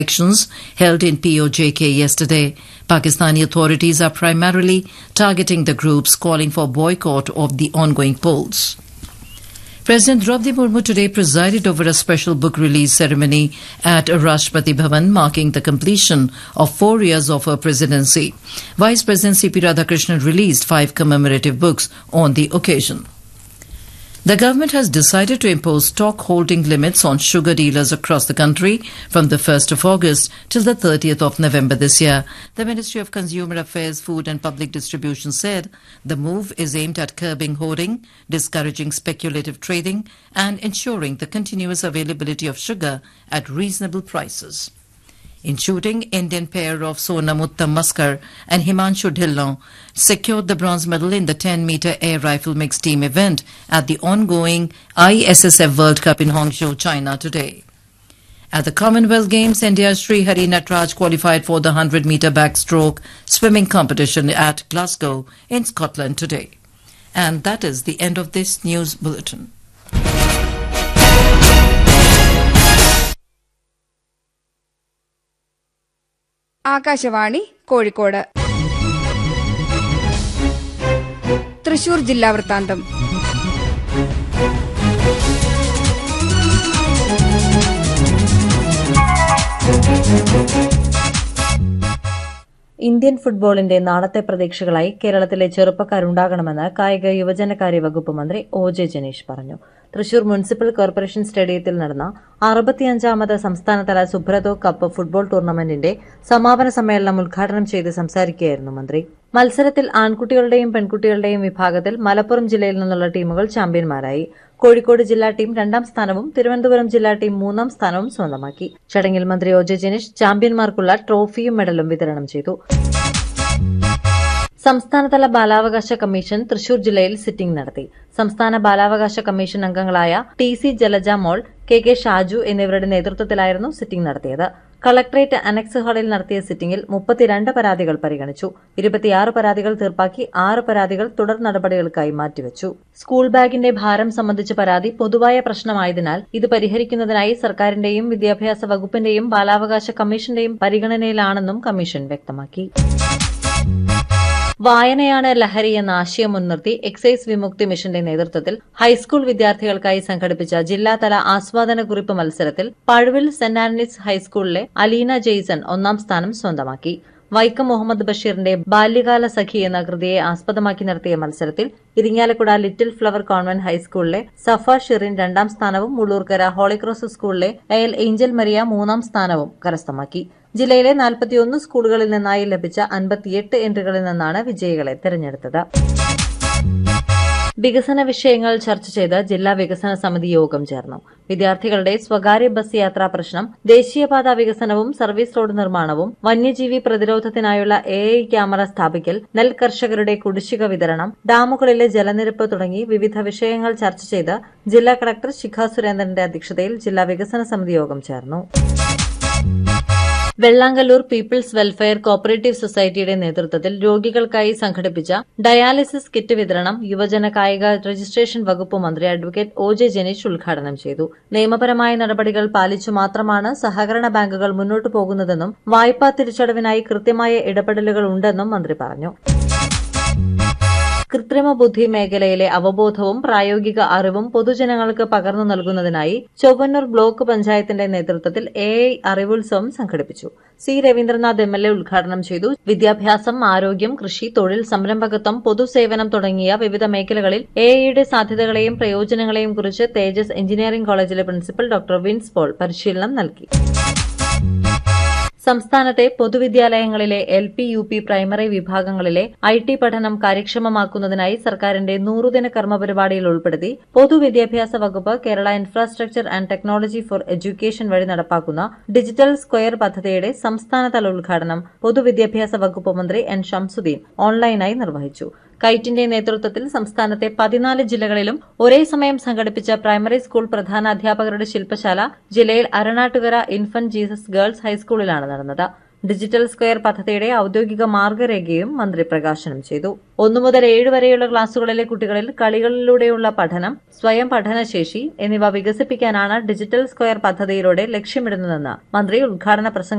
elections held in POJK yesterday. Pakistani authorities are primarily targeting the groups calling for boycott of the ongoing polls. President Draupadi Murmu today presided over a special book release ceremony at Rashtrapati Bhavan marking the completion of four years of her presidency. Vice President C.P. Radhakrishnan released five commemorative books on the occasion. The government has decided to impose stock holding limits on sugar dealers across the country from the 1st of August till the 30th of November this year. The Ministry of Consumer Affairs, Food and Public Distribution said the move is aimed at curbing hoarding, discouraging speculative trading and ensuring the continuous availability of sugar at reasonable prices. In shooting, Indian pair of Sonam Uttam Maskar and Himanshu Dhillon secured the bronze medal in the 10-meter air rifle mixed team event at the ongoing ISSF World Cup in Hangzhou, China today. At the Commonwealth Games, India's Sri Hari Natraj qualified for the 100-meter backstroke swimming competition at Glasgow in Scotland today. And that is the end of this news bulletin. Akashvani Kozhikode Thrissur ജില്ലാ വൃത്താന്തം Indian ഫുട്ബോളിന്റെ നാളത്തെ പ്രതീക്ഷകളായി കേരളത്തിലെ ചെറുപ്പക്കാരുണ്ടാകണമെന്ന് കായിക യുവജനകാര്യ വകുപ്പ് മന്ത്രി O J Janeesh പറഞ്ഞു Thrissur municipal corporation സ്റ്റേഡിയത്തിൽ നടന്ന അറുപത്തിയഞ്ചാമത് സംസ്ഥാനതല സുബ്രതോ കപ്പ് ഫുട്ബോൾ ടൂർണമെന്റിന്റെ സമാപന സമ്മേളനം ഉദ്ഘാടനം ചെയ്ത് സംസാരിക്കുകയായിരുന്നു മന്ത്രി മത്സരത്തിൽ ആൺകുട്ടികളുടെയും പെൺകുട്ടികളുടെയും വിഭാഗത്തിൽ മലപ്പുറം ജില്ലയിൽ നിന്നുള്ള ടീമുകൾ ചാമ്പ്യന്മാരായി കോഴിക്കോട് ജില്ലാ ടീം രണ്ടാം സ്ഥാനവും തിരുവനന്തപുരം ജില്ലാ ടീം മൂന്നാം സ്ഥാനവും സ്വന്തമാക്കി ചടങ്ങിൽ മന്ത്രി ഒ ജെ ജനീഷ് ചാമ്പ്യന്മാർക്കുള്ള ട്രോഫിയും മെഡലും വിതരണം ചെയ്തു സംസ്ഥാനതല ബാലാവകാശ കമ്മീഷൻ തൃശൂർ ജില്ലയിൽ സിറ്റിംഗ് നടത്തി സംസ്ഥാന ബാലാവകാശ കമ്മീഷൻ അംഗങ്ങളായ T C Jalaja Mol K K Shaju എന്നിവരുടെ നേതൃത്വത്തിലായിരുന്നു സിറ്റിംഗ് നടത്തിയത് കളക്ടറേറ്റ് അനക്സ് ഹാളിൽ നടത്തിയ സിറ്റിംഗിൽ മുപ്പത്തിരണ്ട് പരാതികൾ പരിഗണിച്ചു ഇരുപത്തിയാറ് പരാതികൾ തീർപ്പാക്കി ആറ് പരാതികൾ തുടർ നടപടികൾക്കായി മാറ്റിവച്ചു സ്കൂൾ ബാഗിന്റെ ഭാരം സംബന്ധിച്ച പരാതി പൊതുവായ പ്രശ്നമായതിനാൽ ഇത് പരിഹരിക്കുന്നതിനായി സർക്കാരിന്റെയും വിദ്യാഭ്യാസ വകുപ്പിന്റെയും ബാലാവകാശ കമ്മീഷന്റെയും പരിഗണനയിലാണെന്നും കമ്മീഷൻ വ്യക്തമാക്കി വായനയാണ് ലഹരി എന്ന ആശയം മുൻനിർത്തി എക്സൈസ് വിമുക്തി മിഷന്റെ നേതൃത്വത്തിൽ ഹൈസ്കൂൾ വിദ്യാർത്ഥികൾക്കായി സംഘടിപ്പിച്ച ജില്ലാതല ആസ്വാദന കുറിപ്പ് മത്സരത്തിൽ പഴുവിൽ സെന്റ് ആന്റണീസ് ഹൈസ്കൂളിലെ അലീന ജെയ്സൺ ഒന്നാം സ്ഥാനം സ്വന്തമാക്കി വൈക്കം മുഹമ്മദ് ബഷീറിന്റെ ബാല്യകാല സഖി എന്ന കൃതിയെ ആസ്പദമാക്കി നടത്തിയ മത്സരത്തിൽ ഇരിങ്ങാലക്കുട ലിറ്റിൽ ഫ്ലവർ കോൺവെന്റ് ഹൈസ്കൂളിലെ സഫ ഷിറിൻ രണ്ടാം സ്ഥാനവും മുള്ളൂർക്കര ഹോളിക്രോസ് സ്കൂളിലെ എൽ ഏഞ്ചൽ മരിയ മൂന്നാം സ്ഥാനവും കരസ്ഥമാക്കി ജില്ലയിലെ നാൽപ്പത്തിയൊന്ന് സ്കൂളുകളിൽ നിന്നായി ലഭിച്ച അൻപത്തിയെട്ട് എൻട്രികളിൽ നിന്നാണ് വിജയികളെ തെരഞ്ഞെടുത്തത് വികസന വിഷയങ്ങൾ ചർച്ച ചെയ്ത് ജില്ലാ വികസന സമിതി യോഗം ചേർന്നു വിദ്യാർത്ഥികളുടെ സ്വകാര്യ ബസ് യാത്രാ പ്രശ്നം ദേശീയപാത വികസനവും സർവീസ് റോഡ് നിർമ്മാണവും വന്യജീവി പ്രതിരോധത്തിനായുള്ള എ ഐ ക്യാമറ സ്ഥാപിക്കൽ നെൽ കർഷകരുടെ കുടിശ്ശിക വിതരണം ഡാമുകളിലെ ജലനിരപ്പ് തുടങ്ങി വിവിധ വിഷയങ്ങൾ ചർച്ച ചെയ്ത് ജില്ലാ കളക്ടർ ശിഖ സുരേന്ദ്രന്റെ അധ്യക്ഷതയിൽ ജില്ലാ വികസന സമിതി യോഗം ചേർന്നു വെള്ളാങ്കല്ലൂർ പീപ്പിൾസ് വെൽഫെയർ കോപ്പറേറ്റീവ് സൊസൈറ്റിയുടെ നേതൃത്വത്തിൽ രോഗികൾക്കായി സംഘടിപ്പിച്ച ഡയാലിസിസ് കിറ്റ് വിതരണം യുവജന കായിക രജിസ്ട്രേഷൻ വകുപ്പ് മന്ത്രി അഡ്വക്കേറ്റ് ഒ ജെ ജനീഷ് ഉദ്ഘാടനം ചെയ്തു നിയമപരമായ നടപടികൾ പാലിച്ചു മാത്രമാണ് സഹകരണ ബാങ്കുകൾ മുന്നോട്ടു പോകുന്നതെന്നും വായ്പാ തിരിച്ചടവിനായി കൃത്യമായ ഇടപെടലുകൾ ഉണ്ടെന്നും മന്ത്രി പറഞ്ഞു കൃത്രിമ ബുദ്ധി മേഖലയിലെ അവബോധവും പ്രായോഗിക അറിവും പൊതുജനങ്ങൾക്ക് പകർന്നു നൽകുന്നതിനായി ചൊവ്വന്നൂർ ബ്ലോക്ക് പഞ്ചായത്തിന്റെ നേതൃത്വത്തിൽ എ ഐ അറിവുത്സവം സംഘടിപ്പിച്ചു C Ravindranath M L A ഉദ്ഘാടനം ചെയ്തു വിദ്യാഭ്യാസം ആരോഗ്യം കൃഷി തൊഴിൽ സംരംഭകത്വം പൊതുസേവനം തുടങ്ങിയ വിവിധ മേഖലകളിൽ എ ഐയുടെ സാധ്യതകളെയും പ്രയോജനങ്ങളെയും കുറിച്ച് തേജസ് എഞ്ചിനീയറിംഗ് കോളേജിലെ പ്രിൻസിപ്പൽ ഡോക്ടർ വിൻസ് പോൾ പരിശീലനം നൽകി സംസ്ഥാനത്തെ പൊതുവിദ്യാലയങ്ങളിലെ L P U P primary വിഭാഗങ്ങളിലെ ഐ ടി പഠനം കാര്യക്ഷമമാക്കുന്നതിനായി സർക്കാരിന്റെ നൂറുദിന കർമ്മ പരിപാടിയിൽ ഉൾപ്പെടുത്തി പൊതുവിദ്യാഭ്യാസ വകുപ്പ് Kerala infrastructure and technology for education വഴി നടപ്പാക്കുന്ന ഡിജിറ്റൽ സ്ക്വയർ പദ്ധതിയുടെ സംസ്ഥാനതല ഉദ്ഘാടനം പൊതുവിദ്യാഭ്യാസ വകുപ്പ് മന്ത്രി എൻ ഷംസുദ്ദീൻ ഓൺലൈനായി നിർവഹിച്ചു കൈറ്റിന്റെ നേതൃത്വത്തിൽ സംസ്ഥാനത്തെ പതിനാല് ജില്ലകളിലും ഒരേ സമയം സംഘടിപ്പിച്ച പ്രൈമറി സ്കൂൾ പ്രധാന അധ്യാപകരുടെ ശില്പശാല ജില്ലയിൽ അരണാട്ടുകര ഇൻഫന്റ് ജീസസ് ഗേൾസ് ഹൈസ്കൂളിലാണ് നടന്നത് ഡിജിറ്റൽ സ്ക്വയർ പദ്ധതിയുടെ ഔദ്യോഗിക മാർഗരേഖയും മന്ത്രി പ്രകാശനം ചെയ്തു ഒന്നു മുതൽ ഏഴ് വരെയുള്ള ക്ലാസുകളിലെ കുട്ടികളിൽ കളികളിലൂടെയുള്ള പഠനം സ്വയം പഠനശേഷി എന്നിവ വികസിപ്പിക്കാനാണ് ഡിജിറ്റൽ സ്ക്വയർ പദ്ധതിയിലൂടെ ലക്ഷ്യമിടുന്നതെന്ന് മന്ത്രി ഉദ്ഘാടന പ്രസംഗം